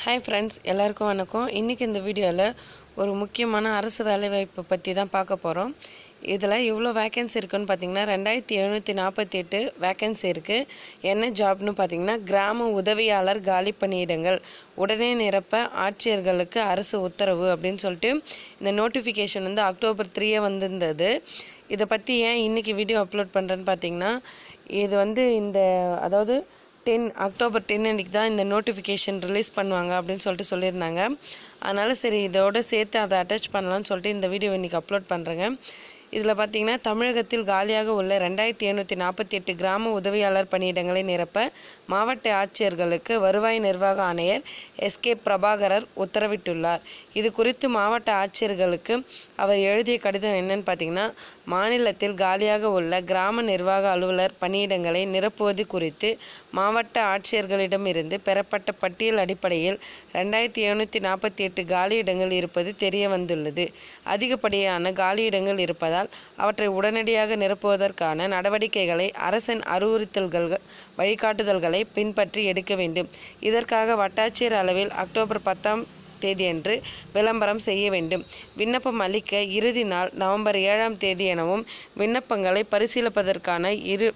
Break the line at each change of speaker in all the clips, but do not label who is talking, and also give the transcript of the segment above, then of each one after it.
hi friends எல்லாருக்கும் வணக்கம் இன்றைக்கி இந்த வீடியோவில் ஒரு முக்கியமான அரசு வேலைவாய்ப்பு பற்றி தான் பார்க்க போகிறோம் இதில் இவ்வளோ வேக்கன்சி இருக்குன்னு பார்த்தீங்கன்னா ரெண்டாயிரத்தி எழுநூற்றி நாற்பத்தி எட்டு வேக்கன்சி இருக்குது என்ன ஜாப்னு பார்த்தீங்கன்னா கிராம உதவியாளர் காலி பணியிடங்கள் உடனே நிரப்ப ஆட்சியர்களுக்கு அரசு உத்தரவு அப்படின்னு சொல்லிட்டு இந்த நோட்டிஃபிகேஷன் வந்து அக்டோபர் த்ரீயே வந்திருந்தது இதை பற்றி ஏன் இன்றைக்கி வீடியோ அப்லோட் பண்ணுறேன்னு பார்த்தீங்கன்னா இது வந்து இந்த அதாவது டென் அக்டோபர் டென் அன்றைக்கி தான் இந்த நோட்டிஃபிகேஷன் ரிலீஸ் பண்ணுவாங்க அப்படின்னு சொல்லிட்டு சொல்லியிருந்தாங்க அதனால் சரி இதோட சேர்த்து அதை அட்டாச் பண்ணலாம்னு சொல்லிட்டு இந்த வீடியோ இன்றைக்கி அப்லோட் பண்ணுறேங்க இதில் பார்த்தீங்கன்னா தமிழகத்தில் காலியாக உள்ள ரெண்டாயிரத்தி எழுநூற்றி நாற்பத்தி எட்டு கிராம உதவியாளர் பணியிடங்களை நிரப்ப மாவட்ட ஆட்சியர்களுக்கு வருவாய் நிர்வாக ஆணையர் எஸ்கே பிரபாகரர் உத்தரவிட்டுள்ளார் இது குறித்து மாவட்ட ஆட்சியர்களுக்கு அவர் எழுதிய கடிதம் என்னன்னு பார்த்தீங்கன்னா மாநிலத்தில் காலியாக உள்ள கிராம நிர்வாக அலுவலர் பணியிடங்களை நிரப்புவது குறித்து மாவட்ட ஆட்சியர்களிடமிருந்து பெறப்பட்ட பட்டியல் அடிப்படையில் ரெண்டாயிரத்தி எழுநூற்றி நாற்பத்தி எட்டு காலியிடங்கள் இருப்பது தெரிய வந்துள்ளது அதிகப்படியான காலியிடங்கள் இருப்பதால் அவற்றை உடனடியாக நிரப்புவதற்கான நடவடிக்கைகளை அரசின் அறிவுறுத்தல்கள் வழிகாட்டுதல்களை பின்பற்றி எடுக்க வேண்டும் இதற்காக வட்டாட்சியர் அளவில் அக்டோபர் பத்தாம் தேதியன்று விளம்பரம் செய்ய வேண்டும் விண்ணப்பம் அளிக்க இறுதி நாள் நவம்பர் ஏழாம் தேதி எனவும் விண்ணப்பங்களை பரிசீலிப்பதற்கான இரு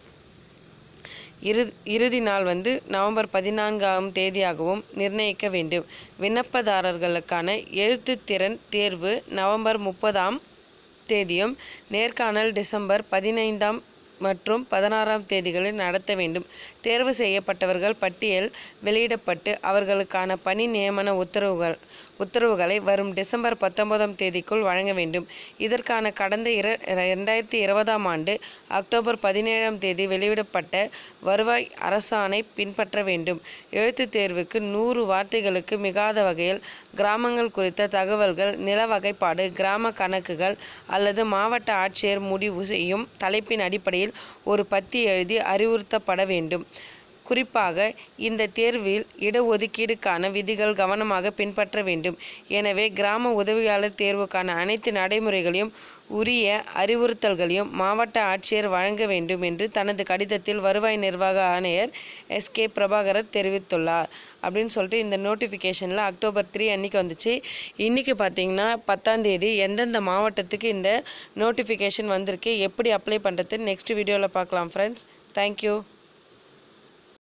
இறு இறுதி நாள் வந்து நவம்பர் பதினான்காம் தேதியாகவும் நிர்ணயிக்க வேண்டும் விண்ணப்பதாரர்களுக்கான எழுத்துத் திறன் தேர்வு நவம்பர் முப்பதாம் தேதியும் நேர்காணல் டிசம்பர் பதினைந்தாம் மற்றும் பதினாறாம் தேதிகளில் நடத்த வேண்டும் தேர்வு செய்யப்பட்டவர்கள் பட்டியல் வெளியிடப்பட்டு அவர்களுக்கான பணி நியமன உத்தரவுகள் உத்தரவுகளை வரும் டிசம்பர் பத்தொன்பதாம் தேதிக்குள் வழங்க வேண்டும் இதற்கான கடந்த இர ரெண்டாயிரத்தி இருபதாம் ஆண்டு அக்டோபர் பதினேழாம் தேதி வெளியிடப்பட்ட வருவாய் அரசாணை பின்பற்ற வேண்டும் எழுத்துத் தேர்வுக்கு நூறு வார்த்தைகளுக்கு மிகாத வகையில் கிராமங்கள் குறித்த தகவல்கள் நில வகைப்பாடு கிராம கணக்குகள் அல்லது மாவட்ட ஆட்சியர் முடிவு செய்யும் தலைப்பின் அடிப்படையில் ஒரு பத்தி எழுதி அறிவுறுத்தப்பட வேண்டும் குறிப்பாக இந்த தேர்வில் இடஒதுக்கீடுக்கான விதிகள் கவனமாக பின்பற்ற வேண்டும் எனவே கிராம உதவியாளர் தேர்வுக்கான அனைத்து நடைமுறைகளையும் உரிய அறிவுறுத்தல்களையும் மாவட்ட ஆட்சியர் வழங்க வேண்டும் என்று தனது கடிதத்தில் வருவாய் நிர்வாக ஆணையர் எஸ் கே பிரபாகரர் தெரிவித்துள்ளார் அப்படின்னு சொல்லிட்டு இந்த நோட்டிஃபிகேஷனில் அக்டோபர் த்ரீ அன்றைக்கி வந்துச்சு இன்றைக்கி பார்த்தீங்கன்னா பத்தாந்தேதி எந்தெந்த மாவட்டத்துக்கு இந்த நோட்டிஃபிகேஷன் வந்திருக்கு எப்படி அப்ளை பண்ணுறது நெக்ஸ்ட் வீடியோவில் பார்க்கலாம் ஃப்ரெண்ட்ஸ் தேங்க்யூ